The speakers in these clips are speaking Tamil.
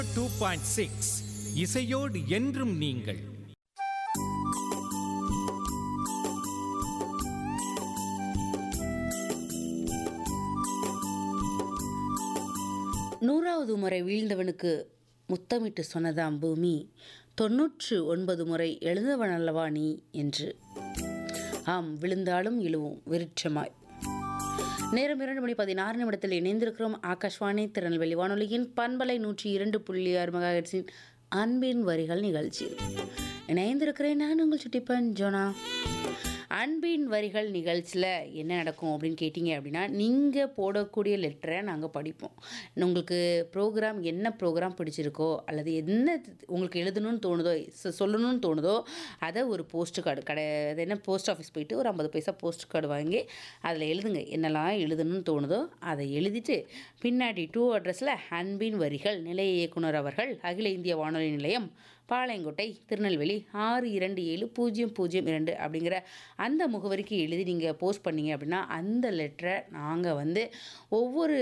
டூ பாயிண்ட் சிக்ஸ் இசையோடு என்றும் நீங்கள் நூறாவது முறை வீழ்ந்தவனுக்கு முத்தமிட்டு சொன்னதாம் பூமி தொன்னூற்று ஒன்பது முறை எழுந்தவன் அல்லவா நீ என்று ஆம் விழுந்தாலும் இழுவும் விருட்சமாய் நேரம் இரண்டு மணி பதினாறு நிமிடத்தில் இணைந்திருக்கிறோம் ஆகாஷ்வாணி திருநெல்வேலி வானொலியின் பண்பலை நூற்றி இரண்டு புள்ளி ஆறு மெகாஹெட்ஸின் அன்பின் வரிகள் நிகழ்ச்சியில் இணைந்திருக்கிறேன் நான் உங்கள் சுட்டிப்பன் ஜோனா அன்பின் வரிகள் நிகழ்ச்சியில் என்ன நடக்கும் அப்படின்னு கேட்டிங்க அப்படின்னா நீங்கள் போடக்கூடிய லெட்டரை நாங்கள் படிப்போம் உங்களுக்கு ப்ரோக்ராம் என்ன ப்ரோக்ராம் பிடிச்சிருக்கோ அல்லது என்ன உங்களுக்கு எழுதணும்னு தோணுதோ சொ- சொல்லணும்னு தோணுதோ அதை ஒரு போஸ்ட் கார்டு கடை அது என்ன போஸ்ட் ஆஃபீஸ் போயிட்டு ஒரு ஐம்பது பைசா போஸ்ட் கார்டு வாங்கி அதில் எழுதுங்க என்னெல்லாம் எழுதணும்னு தோணுதோ அதை எழுதிட்டு பின்னாடி டூ அட்ரஸில் அன்பின் வரிகள் நிலைய இயக்குனர் அவர்கள் அகில இந்திய வானொலி நிலையம் பாளையங்கோட்டை திருநெல்வேலி ஆறு இரண்டு ஏழு பூஜ்ஜியம் பூஜ்ஜியம் இரண்டு அப்படிங்கிற அந்த முகவரிக்கு எழுதி நீங்கள் போஸ்ட் பண்ணீங்க அப்படின்னா அந்த லெட்டரை நாங்கள் வந்து ஒவ்வொரு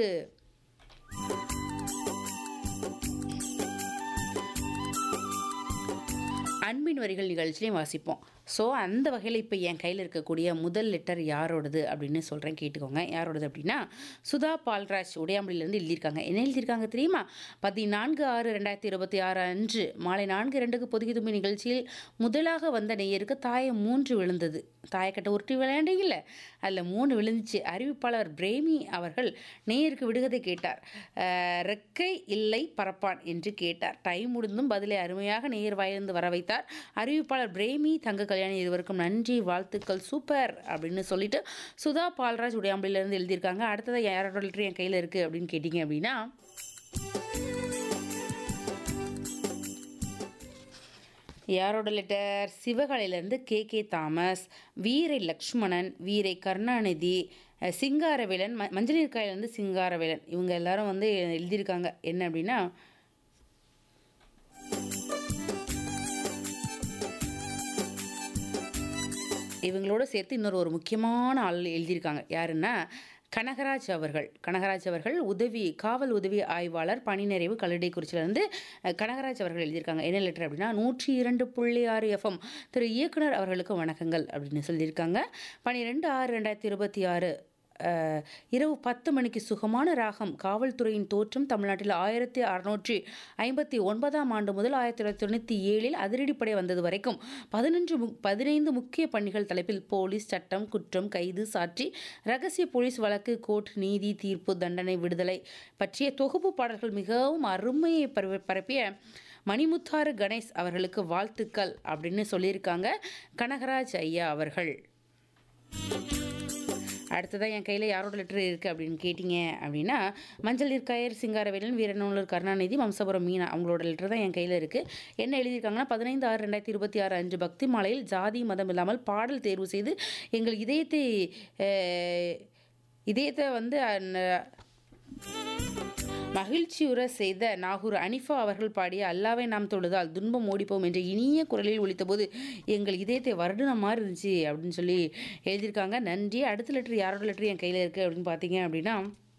அன்பின் வரிகள் நிகழ்ச்சிலையும் வாசிப்போம் ஸோ அந்த வகையில் இப்போ என் கையில் இருக்கக்கூடிய முதல் லெட்டர் யாரோடது அப்படின்னு சொல்கிறேன் கேட்டுக்கோங்க யாரோடது அப்படின்னா சுதா பால்ராஜ் உடையாம்பலிலேருந்து எழுதியிருக்காங்க என்ன எழுதியிருக்காங்க தெரியுமா பதினான்கு ஆறு ரெண்டாயிரத்தி இருபத்தி ஆறு அன்று மாலை நான்கு ரெண்டுக்கு பொதுகி தும்பி நிகழ்ச்சியில் முதலாக வந்த நெய்யருக்கு தாயம் மூன்று விழுந்தது தாயக்கட்டை உருட்டி விளையாண்டீங்கல்ல அதில் மூணு விழுந்துச்சு அறிவிப்பாளர் பிரேமி அவர்கள் நேயருக்கு விடுகதை கேட்டார் அஹ், ரெக்கை இல்லை பரப்பான் என்று கேட்டார் டைம் முடிந்தும் பதிலை அருமையாக நேயர் வாயிலிருந்து வர வைத்தார் அறிவிப்பாளர் பிரேமி தங்க கல்யாணி இருவருக்கும் நன்றி வாழ்த்துக்கள் சூப்பர் அப்படின்னு சொல்லிட்டு சுதா பால்ராஜ் உடையாம்பலியிலேருந்து எழுதியிருக்காங்க அடுத்ததாக யாரோட லெட்டர் என் கையில் இருக்குது அப்படின்னு கேட்டிங்க அப்படின்னா யாரோட லெட்டர் சிவகாலையிலேருந்து K K Thomas Veerai Lakshmanan Veerai Karunanidhi அஹ், சிங்காரவேலன் ம மஞ்சநீர்காயிலேருந்து சிங்காரவேலன் இவங்க எல்லாரும் வந்து எழுதியிருக்காங்க என்ன அப்படின்னா இவங்களோட சேர்த்து இன்னொரு ஒரு முக்கியமான ஆள் எழுதியிருக்காங்க யாருன்னா கனகராஜ் அவர்கள் கனகராஜ் அவர்கள் உதவி காவல் உதவி ஆய்வாளர் பணி நிறைவு கல்லடைக்குறிச்சியிலேருந்து கனகராஜ் அவர்கள் எழுதியிருக்காங்க என்ன லெட்டர் அப்படின்னா நூற்றி இரண்டு புள்ளி ஆறு எஃப்எம் திரு இயக்குனர் அவர்களுக்கு வணக்கங்கள் அப்படின்னு சொல்லியிருக்காங்க பன்னிரெண்டு ஆறு ரெண்டாயிரத்தி இருபத்தி ஆறு அஹ், இரவு பத்து மணிக்கு சுகமான ராகம் காவல்துறையின் தோற்றம் தமிழ்நாட்டில் ஆயிரத்தி அறுநூற்றி ஐம்பத்தி ஒன்பதாம் ஆண்டு முதல் ஆயிரத்தி தொள்ளாயிரத்தி தொண்ணூற்றி ஏழில் அதிரடிப்படை வந்தது வரைக்கும் பதினஞ்சு மு பதினைந்து முக்கிய பணிகள் தலைப்பில் போலீஸ் சட்டம் குற்றம் கைது சாட்சி ரகசிய போலீஸ் வழக்கு கோர்ட் நீதி தீர்ப்பு தண்டனை விடுதலை பற்றிய தொகுப்பு பாடல்கள் மிகவும் அருமையை பரவ- பரப்பிய மணிமுத்தாறு கணேஷ் அவர்களுக்கு வாழ்த்துக்கள் அப்படின்னு சொல்லியிருக்காங்க கனகராஜ் ஐயா அவர்கள் அடுத்ததாக என் கையில் யாரோட லெட்டர் இருக்குது அப்படின்னு கேட்டிங்க அப்படின்னா மஞ்சள் நீர்க்காயர் சிங்காரவேலன் வீரநூலர் கருணாநிதி வம்சபுரம் மீனா அவங்களோட லெட்டர் தான் என் கையில் இருக்குது என்ன எழுதியிருக்காங்கன்னா பதினைந்து ஆறு ரெண்டாயிரத்தி இருபத்தி ஆறு அன்று பக்தி மாலையில் ஜாதி மதம் இல்லாமல் பாடல் தேர்வு செய்து எங்கள் இதயத்தை அஹ், இதயத்தை வந்து அஹ், மகிழ்ச்சியுற செய்த நாகூர் அனிஃபா அவர்கள் பாடிய அல்லாவை நாம் தொழுதால் துன்பம் ஓடிப்போம் என்ற இனிய குரலில் ஒலித்தபோது எங்கள் இதயத்தை வருடின மாதிரி இருந்துச்சு அப்படின்னு சொல்லி எழுதியிருக்காங்க நன்றி அடுத்த லெட்டர் யாரோட லெட்டர் என் கையில் இருக்குது அப்படின்னு பார்த்தீங்க அப்படின்னா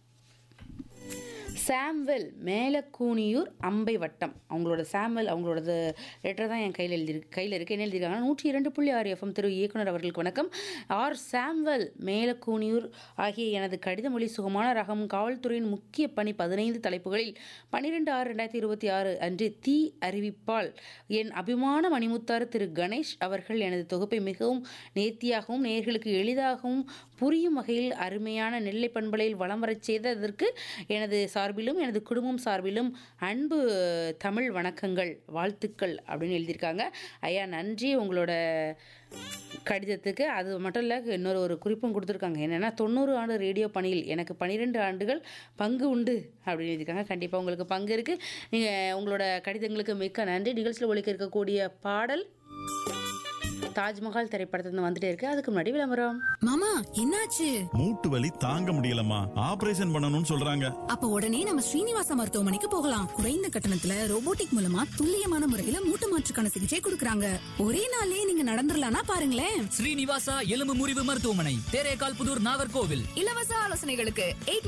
சாம்வெல் மேலக்கூனியூர் அம்பை வட்டம் அவங்களோட சாம்வெல் அவங்களோட லெட்டர் தான் என் கையில் எழுதியிருக்கு கையில் இருக்குது என்ன எழுதியிருக்காங்கன்னா நூற்றி இரண்டு புள்ளி ஆறு எஃப்எம் திரு இயக்குனர் அவர்களுக்கு வணக்கம் ஆர் சாம்வெல் மேலக்கூனியூர் ஆகிய எனது கடித மொழி சுகமான ரகம் காவல்துறையின் முக்கிய பணி பதினைந்து தலைப்புகளில் பன்னிரெண்டு ஆறு ரெண்டாயிரத்தி இருபத்தி ஆறு அன்று தீ அறிவிப்பால் என் அபிமான மணிமுத்தாறு திரு கணேஷ் அவர்கள் எனது தொகுப்பை மிகவும் நேர்த்தியாகவும் நேர்களுக்கு எளிதாகவும் புரியும் வகையில் அருமையான நெல்லை பண்பலையில் வலம் வரச் செய்ததற்கு எனது சார்பிலும் எனது குடும்பம் சார்பிலும் அன்பு தமிழ் வணக்கங்கள் வாழ்த்துக்கள் அப்படின்னு எழுதியிருக்காங்க ஐயா நன்றி உங்களோட கடிதத்துக்கு அது மட்டும் இல்லை இன்னொரு ஒரு குறிப்பும் கொடுத்துருக்காங்க என்னென்னா தொண்ணூறு ஆண்டு ரேடியோ பணியில் எனக்கு பன்னிரெண்டு ஆண்டுகள் பங்கு உண்டு அப்படின்னு எழுதியிருக்காங்க கண்டிப்பாக உங்களுக்கு பங்கு இருக்குது நீங்கள் உங்களோட கடிதங்களுக்கு மிக்க நன்றி நிகழ்ச்சியில் ஒழிக்க இருக்கக்கூடிய பாடல் தாஜ்மஹால் திரைப்படத்துல வந்துட்டே இருக்கு அதுக்கு முன்னாடி விளம்பரம் மாமா என்னாச்சு மூட்டு வலி தாங்க முடியலம்மா ஆபரேஷன் பண்ணணும்னு சொல்றாங்க அப்ப உடனே நம்ம ஸ்ரீனிவாசா மருத்துவமனைக்கு போகலாம் குறைந்த கட்டணத்துல ரோபோட்டிக் மூலமா துல்லியமான முறையில மூட்டு மாற்றுக்கான சிகிச்சை கொடுக்கறாங்க ஒரே நாள்லயே நீங்க நடந்துடலாம்னா பாருங்களேன் ஸ்ரீனிவாசா எலும்பு முறிவு மருத்துவமனை தேரேகால் புதூர் நாகர்கோவில் இலவச ஆலோசனைகளுக்கு எயிட்